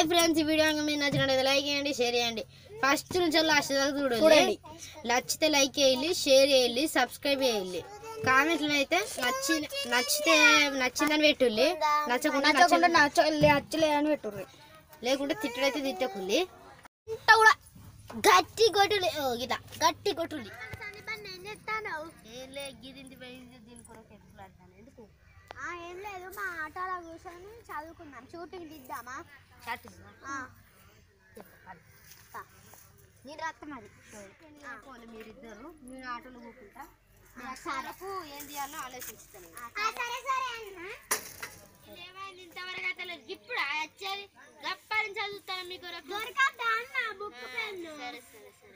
Hi friends ఈ video కనుక మీకు నచ్చినట్లయితే లైక్ చేయండి షేర్ చేయండి ఫస్ట్ నుంచి లాస్ట్ దాకా చూడండి చూడండి. నచ్చితే లైక్ చేయాలి షేర్ చేయాలి సబ్స్క్రైబ్ చేయాలి కామెంట్లు అయితే నచ్చి నచ్చితే నచ్చిందని పెట్టుల్లి నచ్చకుండా నచ్చకుండా నచ్చ- నచ్చలే నచ్చలే అని పెట్టుర్రి లేకుంటే తిట్టడైతే తిట్టకుల్లి ఇంత కూడా గట్టి కొట్టులి ఓ గిట్లా గట్టి కొట్టులి ఏం లే, గిదింది పోయింది, దీని కొరకు ఎత్తులాడతాను. ఎందుకు ఏం లేదు మా ఆటోలో కూర్చొని చదువుకుందాం షూటింగ్ దిద్దామా షర్ట్ నేను రాత్త మరి పోలే మీరిద్దరు నేను ఆటోలో కూకుంటా సరకు ఏం చేయాలో ఆలోచిస్తాను సరే సరే అన్న ఏమైంది ఇంతవరకు అసలు ఇప్పుడు వచ్చేది గప్పని చదువుతాను మీ కొరకు దొరకద్దా అన్న బుక్ పెన్ను సరే సరే సరే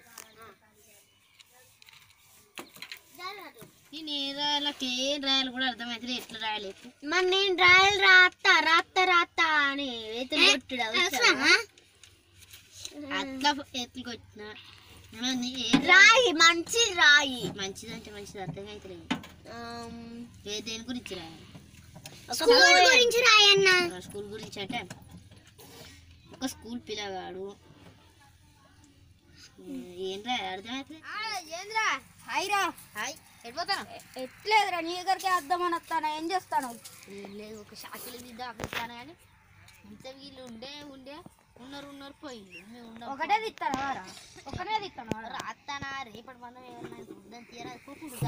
నేను ఏం రాయాలకి ఏం రాయాలి కూడా అర్థమైతే ఎట్లా రాయలేదు మరి నేను రాయలు రాత్తా రాత్తా రాత్తా అని ఎత్తులు కొట్టుడు అవసరమా? అట్లా ఎత్తులు కొట్టిన ఏమైంది? ఏం రా- రాయి మంచి రాయి మంచిదంటే మంచిది అర్థం అయితే ఏ దేని గురించి రాయాలి స్కూల్ గురించి రాయన్న ఒక స్కూల్ గురించి అంటే ఒక స్కూల్ పిల్లగాడు ఉమ్, ఏం రా అర్థమైతే ఏంద్రా హాయ్ రా హాయ్ ఎడిపోతాను ఎట్లేదురా నీ దగ్గరికి వద్దామని వస్తాను ఏం చేస్తాను ఏం లేదు ఒక షాకిలు దిద్దా అనిస్తాను కానీ ఇంత వీళ్ళు ఉండే ఉండే ఉన్నారు ఉన్నారు పోయింది మేము ఉండం ఒకటే తిత్తాను రా ఒకటే తిత్తాను రాస్తానా రేపటి మనం ఏమన్నా ఉందని తీరా కూకుంటుందా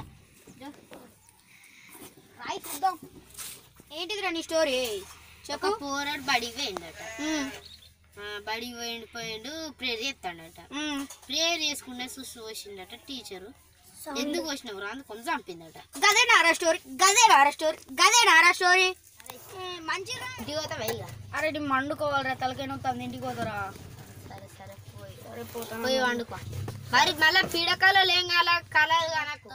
రాయి చూద్దాం ఏంటిదిరా నీ స్టోరీ ఒక పోరాడు బడికి పోయిండట ఆ, బడికి పోయిండు పోయిండు ప్రేయర్ చేస్తాడట ప్రేయర్ చేసుకుంటే సుసు వచ్చిందట టీచరు ఎందుకు వచ్చినవు రా అందుకు కొంచెం చంపిందట గదే నారా స్టోరీ గదే నారా స్టోరీ గదే నారా స్టోరీ మంచిగా ఇంటికి పోతా వెయ్యిగా అరే నీ మండుకోవాలరా తలకైనా వస్తుంది ఇంటికి పోతారా సరే సరే పోయి సరే పోతాను పోయి వండుకో మరి మళ్ళీ పీడకలు ఏం కాల కలదు నాకు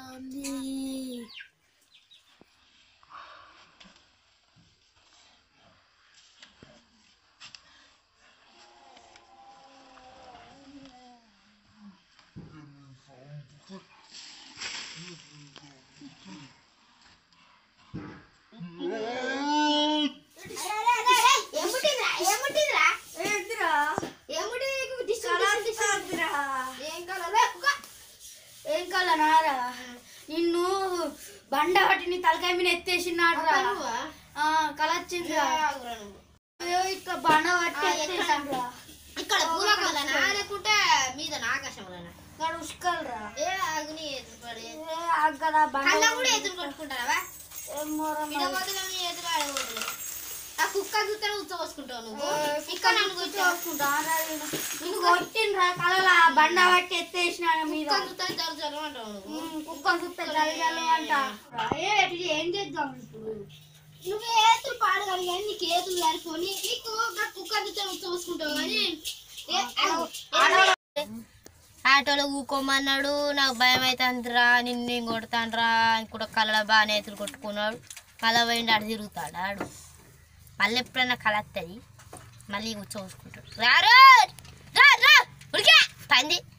ఏం కాలనారా నిన్ను బండ పట్టి నీ తలకాయ మీద ఎత్తేసినాడురా ఆ, కల వచ్చిందిరా అయ్యో, ఇక్కడ బండ పట్టి ఎత్తేసాడురా ఇక్కడ పూలకాలనా లేకుంటే మీద ఆకాశంలోనా ఇక్కడ ఉసుకలరా ఏ అగ్ని ఎదురుపడి ఏ ఆగదా బండ కళ్ళ కూడా ఎదురు కొట్టుకుంటారా ఏమోరా మరి. పిడబోతులని ఎదురు ఆడకూడదు ఆ కుక్క చూస్తే ఉచ్చబోసుకుంటావు నువ్వు ఏ, ఇక్కడ నన్ను కుక్క కూర్చో చూసుకుంటా, రా నేను. నిన్ను కొట్టిండ్రా కలలా బండ పట్టి ఎత్తేసిన మీద కుక్క చూస్తే జరు జరు అంటావు నువ్వు ఉమ్, కుక్కను చూస్తే జలజలు అంట ఏ, ఇది ఏం చేద్దాం ఇప్పుడు నువ్వు ఏతులు పాడగలి కానీ నీకు ఏతులు సరిపోని నీకు ఆ కుక్క చూస్తే ఉచ్చబోసుకుంటావు కానీ ఏ, ఆగు. ఆటోలో ఊకోమన్నాడు నాకు భయం అవుతుందిరా నిన్ను నేను కొడతానురా కూడా కళ్ళ బాగానే ఎత్తులు కొట్టుకున్నాడు మళ్ళీ పోయిండి అటు తిరుగుతాడు ఆడు మళ్ళీ ఎప్పుడైనా కళ వస్తుంది మళ్ళీ కూర్చోసుకుంటాడు రారు రా రా ఉడికే పంది